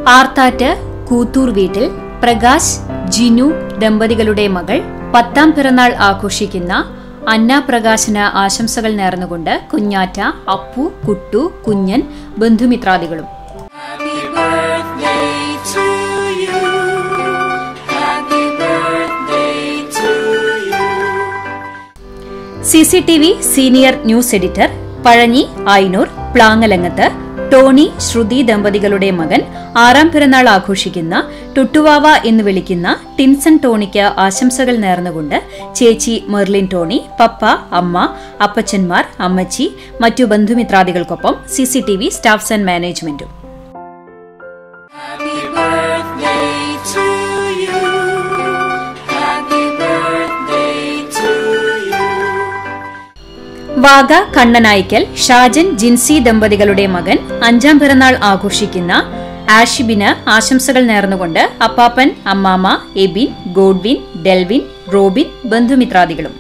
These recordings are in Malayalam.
ആർത്താറ്റ് കൂത്തൂർ വീട്ടിൽ പ്രകാശ് ജിനു ദമ്പതികളുടെ മകൾ പത്താം പിറന്നാൾ ആഘോഷിക്കുന്ന അന്ന പ്രകാശന് ആശംസകൾ നേർന്നുകൊണ്ട് കുഞ്ഞാറ്റ അപ്പു കുട്ടു കുഞ്ഞൻ ബന്ധുമിത്രാദികളും Happy birthday to you. Happy birthday to you. C C T V senior news editor Pazhanji Ayinoor Plangalangath Tony Shruthi ദമ്പതികളുടെ മകൻ ആറാം പിറന്നാൾ ആഘോഷിക്കുന്ന ടുട്ടുവാവ എന്ന് വിളിക്കുന്ന ടിൻസൺ ടോണിക്ക് ആശംസകൾ നേർന്നുകൊണ്ട് ചേച്ചി മെർലിൻ ടോണി പപ്പ അമ്മ അപ്പച്ചന്മാർ അമ്മച്ചി മറ്റു ബന്ധുമിത്രാദികൾക്കൊപ്പം C C T V staffs and മാനേജ്മെന്റും Happy birthday to you. Happy birthday to you. Vaga Kannanaykkal Shajan Jincy ദമ്പതികളുടെ മകൻ അഞ്ചാം പിറന്നാൾ ആഘോഷിക്കുന്ന ആഷിബിന് ആശംസകൾ നേർന്നുകൊണ്ട് അപ്പാപ്പൻ അമ്മാമ എബിൻ ഗോഡ്വിൻ ഡെൽവിൻ റോബിൻ ബന്ധുമിത്രാദികളും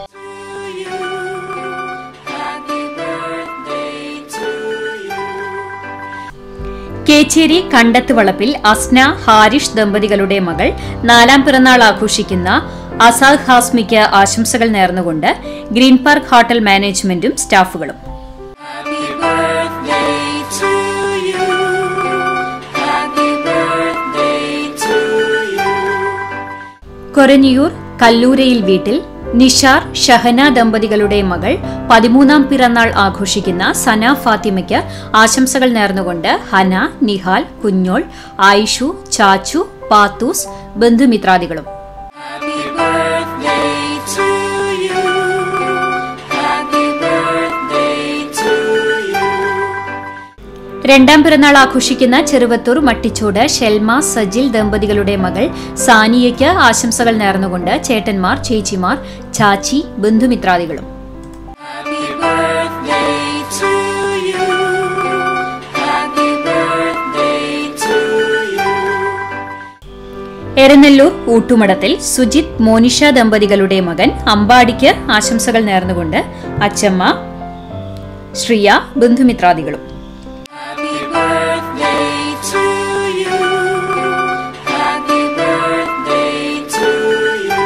Happy birthday to you. Kecheri Kandath Valappil Asna Harish ദമ്പതികളുടെ മകൾ നാലാം പിറന്നാൾ ആഘോഷിക്കുന്ന അസാദ് ഹാസ്മിക്ക് ആശംസകൾ നേർന്നുകൊണ്ട് ഗ്രീൻ പാർക്ക് ഹോട്ടൽ മാനേജ്മെന്റും സ്റ്റാഫുകളും Happy birthday to you. Happy birthday to you. Koranjiyur കല്ലൂരയിൽ വീട്ടിൽ നിഷാർ ഷഹന ദമ്പതികളുടെ മകൾ പതിമൂന്നാം പിറന്നാൾ ആഘോഷിക്കുന്ന സന ഫാത്തിമയ്ക്ക് ആശംസകൾ നേർന്നുകൊണ്ട് Hana Nihal കുഞ്ഞോൾ ആയിഷു ചാച്ചു Pathu's ബന്ധുമിത്രാദികളും Happy birthday to you. Happy birthday to you. രണ്ടാം പിറന്നാൾ ആഘോഷിക്കുന്ന ചെറുവത്തൂർ മട്ടിച്ചോട് ഷെൽമ സജിൽ ദമ്പതികളുടെ മകൾ സാനിയയ്ക്ക് ആശംസകൾ നേർന്നുകൊണ്ട് ചേട്ടന്മാർ ചേച്ചിമാർ ചാച്ചി ബന്ധുമിത്രാദികളും Happy birthday to you. Happy birthday to you. എരനെല്ലൂർ ഊട്ടുമടത്തിൽ Sujith Monisha ദമ്പതികളുടെ മകൻ അമ്പാടിക്ക് ആശംസകൾ നേർന്നുകൊണ്ട് അച്ചമ്മ Shriya ബന്ധുമിത്രാദികളും Happy birthday to you. Happy birthday to you.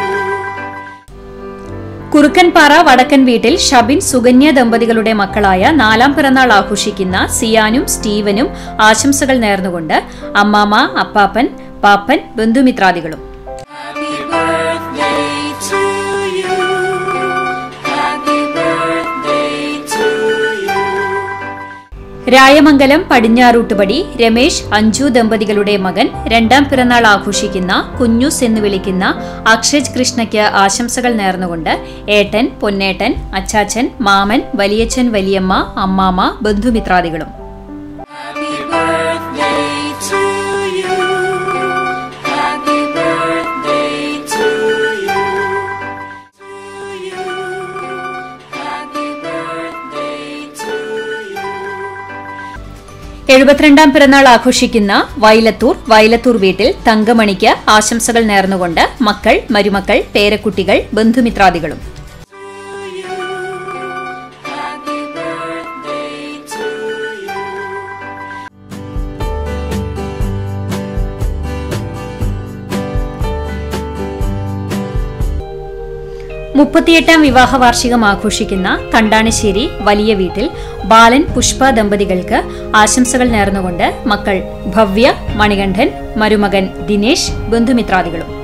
Kurukkanpara വടക്കൻ വീട്ടിൽ ഷബിൻ സുകന്യ ദമ്പതികളുടെ മക്കളായ നാലാം പിറന്നാൾ ആഘോഷിക്കുന്ന സിയാനും സ്റ്റീവനും ആശംസകൾ നേർന്നുകൊണ്ട് അമ്മാമ അപ്പാപ്പൻ പാപ്പൻ ബന്ധുമിത്രാദികളും Happy birthday to you. Happy birthday to you. Rayamangalam പടിഞ്ഞാറൂട്ടുപടി Ramesh Anju ദമ്പതികളുടെ മകൻ രണ്ടാം പിറന്നാൾ ആഘോഷിക്കുന്ന കുഞ്ഞൂസ് എന്ന് വിളിക്കുന്ന അക്ഷജ് കൃഷ്ണയ്ക്ക് ആശംസകൾ നേർന്നുകൊണ്ട് ഏട്ടൻ പൊന്നേട്ടൻ അച്ചാച്ചൻ മാമൻ വലിയച്ഛൻ വലിയമ്മ അമ്മാമ ബന്ധുമിത്രാദികളും Happy birthday to you. Happy birthday to you. To you. Happy birthday to you. എഴുപത്തിരണ്ടാം പിറന്നാൾ ആഘോഷിക്കുന്ന വയലത്തൂർ വയലത്തൂർ വീട്ടിൽ തങ്കമണിക്ക് ആശംസകൾ നേർന്നുകൊണ്ട് മക്കൾ മരുമക്കൾ പേരക്കുട്ടികൾ ബന്ധുമിത്രാദികളും Happy birthday to you. മുപ്പത്തിയെട്ടാം വിവാഹ വാർഷികം ആഘോഷിക്കുന്ന കണ്ടാണശ്ശേരി വലിയ വീട്ടിൽ ബാലൻ പുഷ്പ ദമ്പതികൾക്ക് ആശംസകൾ നേർന്നുകൊണ്ട് മക്കൾ ഭവ്യ മണികണ്ഠൻ മരുമകൻ ദിനേശ് ബന്ധുമിത്രാദികളും